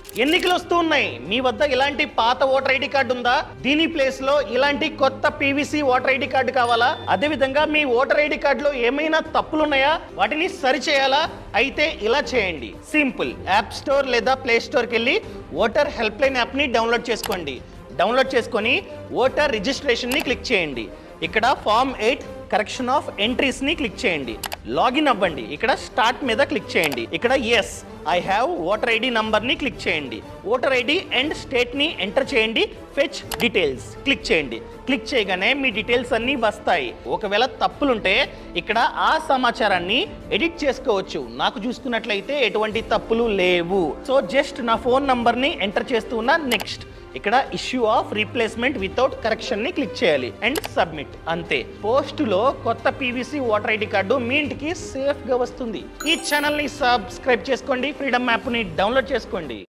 ఎన్నికలు వస్తూ ఉన్నాయి మీ వద్ద ఇలాంటి పాత ఓటర్ ఐడి కార్డు ఉందా దీని ప్లేస్ లో ఇలాంటి కొత్త పీవీసీ ఓటర్ ఐడి కార్డు కావాలా అదే విధంగా మీ ఓటర్ ఐడి కార్డులో ఏమైనా తప్పులు ఉన్నాయా వాటిని సరి చేయాలా అయితే ఇలా చేయండి సింపుల్ యాప్ స్టోర్ లేదా ప్లే స్టోర్కి వెళ్ళి ఓటర్ హెల్ప్ లైన్ యాప్ని డౌన్లోడ్ చేసుకోండి డౌన్లోడ్ చేసుకొని ఓటర్ రిజిస్ట్రేషన్ని క్లిక్ చేయండి ఇక్కడ form eight correction of entries ని క్లిక్ చేయండి లాగిన్ అవ్వండి ఇక్కడ స్టార్ట్ మీద క్లిక్ చేయండి ఇక్కడ yes I have voter ID number ని క్లిక్ చేయండి ఓటర్ ఐడి అండ్ స్టేట్ ని ఎంటర్ చేయండి ఫెచ్ డీటెయిల్స్ క్లిక్ చేయండి క్లిక్ చేయగానే మీ డీటెయిల్స్ అన్నీ వస్తాయి ఒకవేళ తప్పులుంటే ఇక్కడ ఆ సమాచారాన్ని ఎడిట్ చేసుకోవచ్చు నాకు చూసుకున్నట్లయితే ఎటువంటి తప్పులు లేవు సో జస్ట్ నా ఫోన్ నంబర్ ని ఎంటర్ చేస్తూ ఉన్న నెక్స్ట్ ఇక్కడ issue of replacement without correction ని క్లిక్ చేయాలి అండ్ సబ్మిట్ అంతే పోస్ట్ లో కొత్త పీవీసీ ఓటర్ ఐడి కార్డు మీ ఇంటికి సేఫ్ గా వస్తుంది ఈ ఛానల్ ని సబ్స్క్రైబ్ చేసుకోండి ఫ్రీడమ్ యాప్ ని డౌన్లోడ్ చేసుకోండి